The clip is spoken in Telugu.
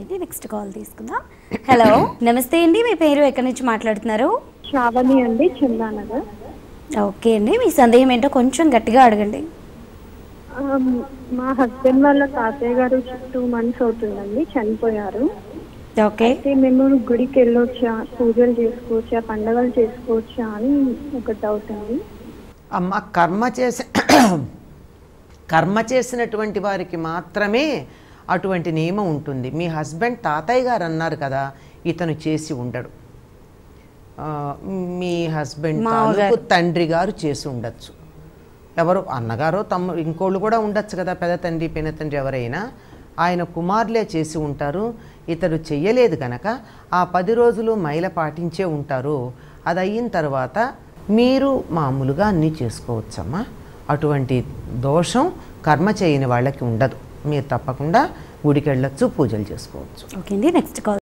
అండి నెక్స్ట్ కాల్ తీసుకుందాం హలో నమస్తే అండి మీ పేరు ఎక్కడి నుంచి మాట్లాడుతున్నారు శ్రావణి అండి చందానగర్ ఓకే అండి మీ సందేహం ఏంటో కొంచెం గట్టిగా అడగండి ఆమ్, మా హస్బెండ్ వాళ్ళ తాతయ్య గారు టూ మంత్స్ అవుతుందండి చనిపోయారు ఓకే అయితే మేము గుడికి వెళ్ళొచ్చా పూజలు చేసుకోవచ్చా పండగలు చేసుకోవచ్చా అని ఒక డౌట్ అండి అమ్మ కర్మ చేసే కర్మ చేసినటువంటి వారికి మాత్రమే అటువంటి నియమం ఉంటుంది మీ హస్బెండ్ తాతయ్య గారు అన్నారు కదా ఇతను చేసి ఉండడు ఆ, మీ హస్బెండ్ మామగారు. తాలూకు తండ్రి గారు చేసి ఉండొచ్చు ఎవరు అన్నగారో తమ్ము ఇంకోళ్ళు కూడా ఉండొచ్చు కదా పెద్ద తండ్రి పిన తండ్రి ఎవరైనా ఆయన కుమారులే చేసి ఉంటారు ఇతడు చెయ్యలేదు కనుక ఆ పది రోజులు మైల పాటించే ఉంటారు అది అయిన తర్వాత మీరు మామూలుగా అన్నీ చేసుకోవచ్చమ్మా అటువంటి దోషం కర్మ చేయని వాళ్ళకి ఉండదు మీరు తప్పకుండా గుడికి వెళ్ళొచ్చు పూజలు చేసుకోవచ్చు ఓకే అండి నెక్స్ట్ కాల్